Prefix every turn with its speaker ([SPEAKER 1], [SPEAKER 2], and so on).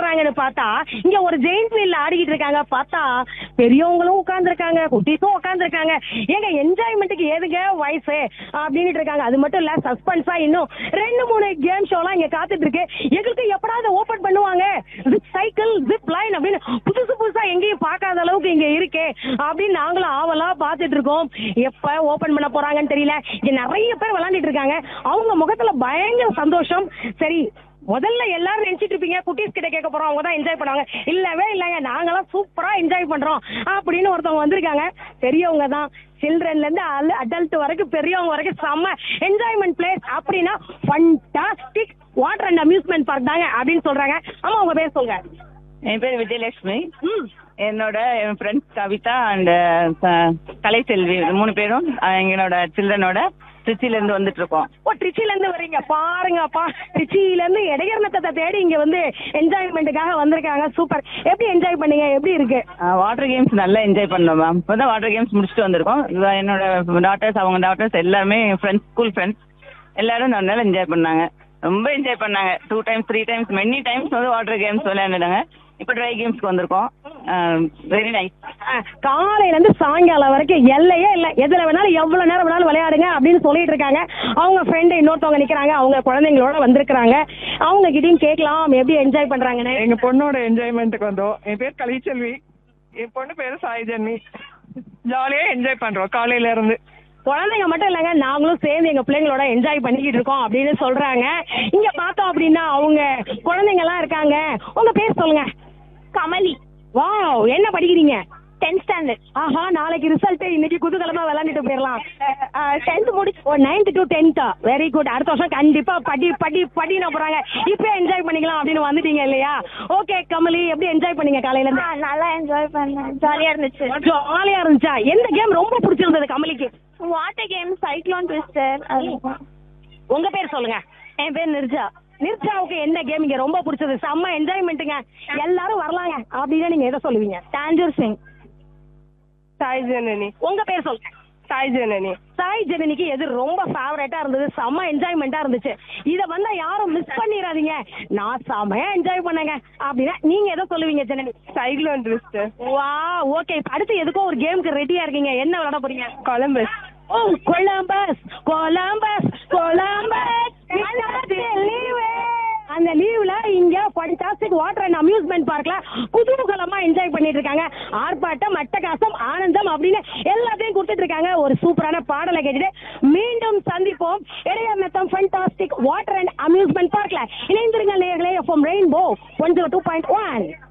[SPEAKER 1] போறாங்கன்னு பார்த்தா இங்க ஒரு ஜெயின்ட் வீல்ல ஆடிக்கிட்டு இருக்காங்க பார்த்தா பெரியவங்களும் உட்கார்ந்துருக்காங்க குட்டீஸும் உட்கார்ந்துருக்காங்க ஏங்க என்ஜாய்மெண்ட்டுக்கு ஏதுங்க வயசு அப்படின்னுட்டு இருக்காங்க அது மட்டும் இல்ல சஸ்பென்ஸா இன்னும் ரெண்டு மூணு கேம் ஷோலாம் இங்க காத்துட்டு இருக்கு எங்களுக்கு எப்படாவது ஓபன் பண்ணுவாங்க ஜிப் சைக்கிள் ஜிப் லைன் அப்படின்னு புதுசு புதுசா எங்கேயும் பார்க்காத அளவுக்கு இங்க இருக்கே அப்படின்னு நாங்களும் ஆவலா பார்த்துட்டு இருக்கோம் எப்ப ஓபன் பண்ண போறாங்கன்னு தெரியல இங்க நிறைய பேர் விளையாண்டுட்டு இருக்காங்க அவங்க முகத்துல பயங்கர சந்தோஷம் சரி முதல்ல எல்லாரும் நினைச்சிட்டு இருப்பீங்க குட்டீஸ் கிட்ட கேட்க போறோம் அவங்க தான் என்ஜாய் பண்ணுவாங்க இல்லவே இல்லைங்க நாங்களாம் சூப்பரா என்ஜாய் பண்றோம் அப்படின்னு ஒருத்தவங்க வந்திருக்காங்க பெரியவங்க தான் சில்ட்ரன்ல இருந்து அடல்ட் வரைக்கும் பெரியவங்க வரைக்கும் செம்ம என்ஜாய்மெண்ட் பிளேஸ் அப்படின்னா fantastic water and amusement park தாங்க அப்படின்னு சொல்றாங்க ஆமா உங்க பேர் சொல்லுங்க
[SPEAKER 2] என் பேர் விஜயலட்சுமி
[SPEAKER 1] ம்
[SPEAKER 2] என்னோட என் ஃப்ரெண்ட்ஸ் கவிதா அண்ட் கலைசெல்வி மூணு பேரும் அஹ், எங்களோட சில்ட்ரனோட திருச்சியில இருந்து வந்துட்டு இருக்கோம்
[SPEAKER 1] ஓ ட்ரிச்சில இருந்து வர்றீங்க பாருங்கப்பா ட்ரிச்சில இருந்து இடையர்நத்தத்தை தேடி இங்க வந்து என்ஜாய்மெண்ட்டுக்காக வந்திருக்காங்க சூப்பர் எப்படி என்ஜாய் பண்ணீங்க எப்படி இருக்கு
[SPEAKER 2] வாட்டர் கேம்ஸ் நல்லா என்ஜாய் பண்ணோம் மேம் இப்போதான் வாட்டர் கேம்ஸ் முடிச்சுட்டு வந்திருக்கோம் இது என்னோட டாட்டர்ஸ் அவங்க டாட்டர்ஸ் எல்லாருமே ஃப்ரெண்ட்ஸ் ஸ்கூல் ஃப்ரெண்ட்ஸ் எல்லாரும் நல்லா என்ஜாய் பண்ணாங்க ரொம்ப என்ஜாய் பண்ணாங்க two times three times many times வந்து வாட்டர் கேம்ஸ் விளையாண்டுட்டாங்க இப்போ ட்ரை கேம்ஸ்க்கு வந்திருக்கோம் வெரி நைஸ்
[SPEAKER 1] அஹ், காலையில இருந்து சாயங்காலம் வரைக்கும் எல்லையே இல்ல எதுல வேணாலும் எவ்வளவு நேரம் வேணாலும் விளையாடுங்க அப்படின்னு சொல்லிட்டு இருக்காங்க அவங்க ஃப்ரெண்டு இன்னொருத்தவங்க நிக்கிறாங்க அவங்க குழந்தைங்களோட வந்திருக்காங்க அவங்க கிட்டயும் கேட்கலாம் எப்படி என்ஜாய் பண்றாங்கன்னு
[SPEAKER 3] எங்க பொண்ணோட என்ஜாய்மெண்ட்டுக்கு வந்தோம் என் பேர் கலைச்செல்வி என் பொண்ணு பேரு சாய் ஜென்மி ஜாலியா என்ஜாய் பண்றோம் காலையில இருந்து
[SPEAKER 1] குழந்தைங்க மட்டும் இல்லைங்க நாங்களும் சேர்ந்து எங்க பிள்ளைங்களோட என்ஜாய் பண்ணிக்கிட்டு இருக்கோம் அப்படின்னு சொல்றாங்க இங்க பார்த்தோம் அப்படின்னா அவங்க குழந்தைங்க எல்லாம் இருக்காங்க உங்க பேர் சொல்லுங்க கமலி வாவ் என்ன படிக்கிறீங்க டென்த் ஸ்டாண்டர்ட் ஆஹா நாளைக்கு ரிசல்ட் இன்னைக்கு குதூகலமா விளையாண்டுட்டு போயிடலாம் டென்த் முடிச்சு ஓ நைன்த் டு டென்த்தா வெரி குட் அடுத்த வருஷம் கண்டிப்பா படி படி படின போறாங்க இப்போ என்ஜாய் பண்ணிக்கலாம் அப்படின்னு வந்துட்டீங்க இல்லையா ஓகே கமலி எப்படி என்ஜாய் பண்ணீங்க காலையில இருந்து
[SPEAKER 4] நல்லா என்ஜாய் பண்ணேன் ஜாலியா இருந்துச்சு
[SPEAKER 1] ஜாலியா இருந்துச்சா எந்த கேம் ரொம்ப பிடிச்சிருந்தது கமலிக்கு
[SPEAKER 4] வாட்டர் கேம் சைக்ளோன் ட்விஸ்டர்
[SPEAKER 1] உங்க பேர் சொல்லுங்க
[SPEAKER 4] என் பேர் நிர்ஜா
[SPEAKER 1] நிர்ஜாவுக்கு என்ன கேம் இங்க ரொம்ப பிடிச்சது செம்ம என்ஜாய்மெண்ட்டுங்க எல்லாரும் வரலாங்க அப்படின்னா நீங்க எதை சொல்லுவீங்க
[SPEAKER 4] டாஞ்சூர் சிங்
[SPEAKER 3] சாய் ஜனனி
[SPEAKER 1] உங்க பேர் சொல்லுங்க
[SPEAKER 3] சாய் ஜனனி
[SPEAKER 1] சாய் ஜனனிக்கு எது ரொம்ப ஃபேவரட்டா இருந்தது செம்ம என்ஜாய்மெண்டா இருந்துச்சு இத வந்தா யாரும் மிஸ் பண்ணிடாதீங்க நான் செம்மையா என்ஜாய் பண்ணேங்க அப்படின்னா நீங்க எதை சொல்லுவீங்க ஜனனி
[SPEAKER 3] சைக்ளோன் ட்விஸ்ட்
[SPEAKER 1] வா ஓகே அடுத்து எதுக்கும் ஒரு கேமுக்கு ரெடியா இருக்கீங்க என்ன விளையாட போறீங்க
[SPEAKER 3] Columbus
[SPEAKER 1] oh Columbus Columbus Columbus அந்த லீவ்ல இங்க ஃபண்டாஸ்டிக் வாட்டர் அண்ட் அம்யூஸ்மெண்ட் பார்க்ல குதூகலமா என்ஜாய் பண்ணிட்டு இருக்காங்க ஆர்ப்பாட்டம் அட்டகாசம் ஆனந்தம் அப்படின்னு எல்லாத்தையும் கொடுத்துட்டு இருக்காங்க ஒரு சூப்பரான பாடலை கேட்டுட்டு மீண்டும் சந்திப்போம் Idayanatham fantastic water and amusement பார்க்ல இணைந்திருங்கள் நேர்களே FM rainbow one zero two point one